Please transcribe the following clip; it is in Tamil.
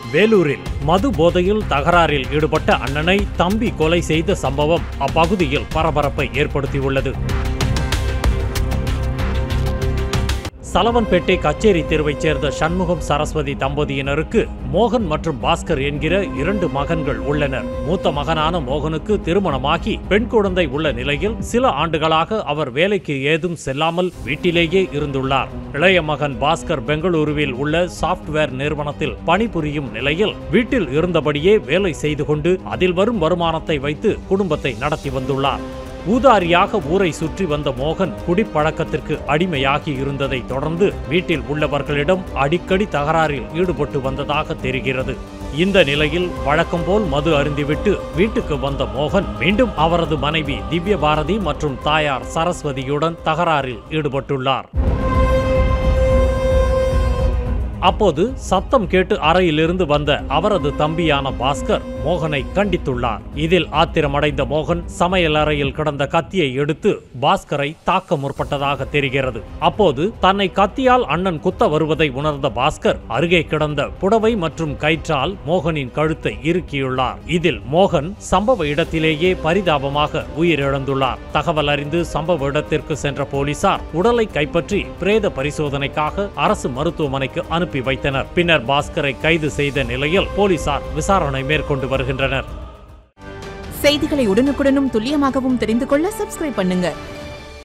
வேலூரில் மது போதையில் தகராறில் ஈடுபட்ட அண்ணனை தம்பி கொலை செய்த சம்பவம் அப்பகுதியில் பரபரப்பை ஏற்படுத்தியுள்ளது சலவன்பேட்டை கச்சேரி தெருவைச் சேர்ந்த சண்முகம் சரஸ்வதி தம்பதியினருக்கு மோகன் மற்றும் பாஸ்கர் என்கிற இரண்டு மகன்கள் உள்ளனர் மூத்த மகனான மோகனுக்கு திருமணமாகி பெண் குழந்தை உள்ள நிலையில் சில ஆண்டுகளாக அவர் வேலைக்கு ஏதும் செல்லாமல் வீட்டிலேயே இருந்துள்ளார் இளைய மகன் பாஸ்கர் பெங்களூருவில் உள்ள சாப்ட்வேர் நிறுவனத்தில் பணிபுரியும் நிலையில் வீட்டில் இருந்தபடியே வேலை செய்து கொண்டு அதில் வரும் வருமானத்தை வைத்து குடும்பத்தை நடத்தி வந்துள்ளார் ஊதாரியாக ஊரை சுற்றி வந்த மோகன் குடிப்பழக்கத்திற்கு அடிமையாகி இருந்ததை தொடர்ந்து வீட்டில் உள்ளவர்களிடம் அடிக்கடி தகராறில் ஈடுபட்டு வந்ததாக தெரிகிறது இந்த நிலையில் வழக்கம் போல் மது அருந்திவிட்டு வீட்டுக்கு வந்த மோகன் மீண்டும் அவரது மனைவி திவ்ய பாரதி மற்றும் தாயார் சரஸ்வதியுடன் தகராறில் ஈடுபட்டுள்ளார் அப்போது சத்தம் கேட்டு அறையிலிருந்து வந்த அவரது தம்பியான பாஸ்கர் மோகனை கண்டித்துள்ளார் இதில் ஆத்திரமடைந்த மோகன் சமையல் அறையில் கிடந்த கத்தியை எடுத்து பாஸ்கரை தாக்க முற்பட்டதாக தெரிகிறது அப்போது தன்னை கத்தியால் அண்ணன் குத்த வருவதை உணர்ந்த பாஸ்கர் அருகே கிடந்த புடவை மற்றும் கயிற்றால் மோகனின் கழுத்தை இறுக்கியுள்ளார் இதில் மோகன் சம்பவ இடத்திலேயே பரிதாபமாக உயிரிழந்துள்ளார் தகவல் அறிந்து சம்பவ இடத்திற்கு சென்ற போலீசார் உடலை கைப்பற்றி பிரேத பரிசோதனைக்காக அரசு மருத்துவமனைக்கு அனுப்பி வைத்தனர் பின்னர் பாஸ்கரை கைது செய்த நிலையில் போலீசார் விசாரணை மேற்கொண்டு வருகின்றனர் செய்திகளை உடனுக்குடனும் துல்லியமாகவும் தெரிந்து கொள்ள சப்ஸ்கிரைப் பண்ணுங்க